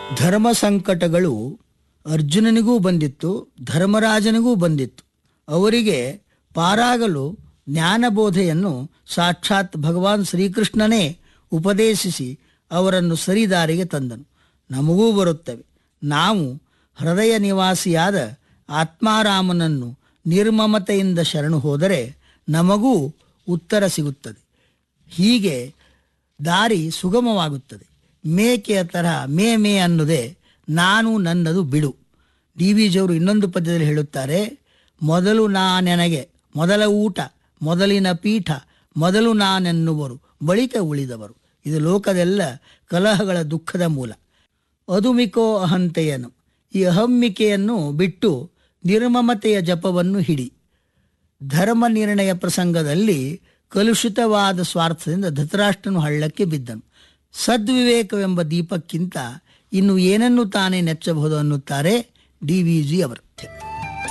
ಧರ್ಮ ಸಂಕಟಗಳು ಅರ್ಜುನನಿಗೂ ಬಂದಿತ್ತು ಧರ್ಮರಾಜನಿಗೂ ಬಂದಿತ್ತು ಅವರಿಗೆ ಪಾರಾಗಲು ಜ್ಞಾನಬೋಧೆಯನ್ನು ಸಾಕ್ಷಾತ್ ಭಗವಾನ್ ಶ್ರೀಕೃಷ್ಣನೇ ಉಪದೇಶಿಸಿ ಅವರನ್ನು ಸರಿದಾರಿಗೆ ತಂದನು ನಮಗೂ ಬರುತ್ತವೆ ನಾವು ಹೃದಯ ನಿವಾಸಿಯಾದ ಆತ್ಮಾರಾಮನನ್ನು ನಿರ್ಮಮತೆಯಿಂದ ಶರಣು ಹೋದರೆ ನಮಗೂ ಉತ್ತರ ಸಿಗುತ್ತದೆ ಹೀಗೆ ದಾರಿ ಸುಗಮವಾಗುತ್ತದೆ ಮೇಕೆಯ ತರಹ ಮೇ ಮೇ ಅನ್ನುದೇ ನಾನು ನನ್ನದು ಬಿಡು ಡಿ ವಿ ಜಿಯವರು ಇನ್ನೊಂದು ಪದ್ಯದಲ್ಲಿ ಹೇಳುತ್ತಾರೆ ಮೊದಲು ನಾನೆನಗೆ ಮೊದಲ ಊಟ ಮೊದಲಿನ ಪೀಠ ಮೊದಲು ನಾನೆನ್ನುವರು ಬಳಿಕ ಉಳಿದವರು ಇದು ಲೋಕದೆಲ್ಲ ಕಲಹಗಳ ದುಃಖದ ಮೂಲ ಅದುಮಿಕೋ ಅಹಂತೆಯನು ಈ ಅಹಮ್ಮಿಕೆಯನ್ನು ಬಿಟ್ಟು ನಿರ್ಮಮತೆಯ ಜಪವನ್ನು ಹಿಡಿ ಧರ್ಮ ನಿರ್ಣಯ ಪ್ರಸಂಗದಲ್ಲಿ ಕಲುಷಿತವಾದ ಸ್ವಾರ್ಥದಿಂದ ಧೃತರಾಷ್ಟ್ರನು ಹಳ್ಳಕ್ಕೆ ಬಿದ್ದನು ಸದ್ವಿವೇಕವೆಂಬ ದೀಪಕ್ಕಿಂತ ಇನ್ನು ಏನನ್ನು ತಾನೇ ನೆಚ್ಚಬಹುದು ಅನ್ನುತ್ತಾರೆ ಡಿ ವಿ ಜಿ ಅವರು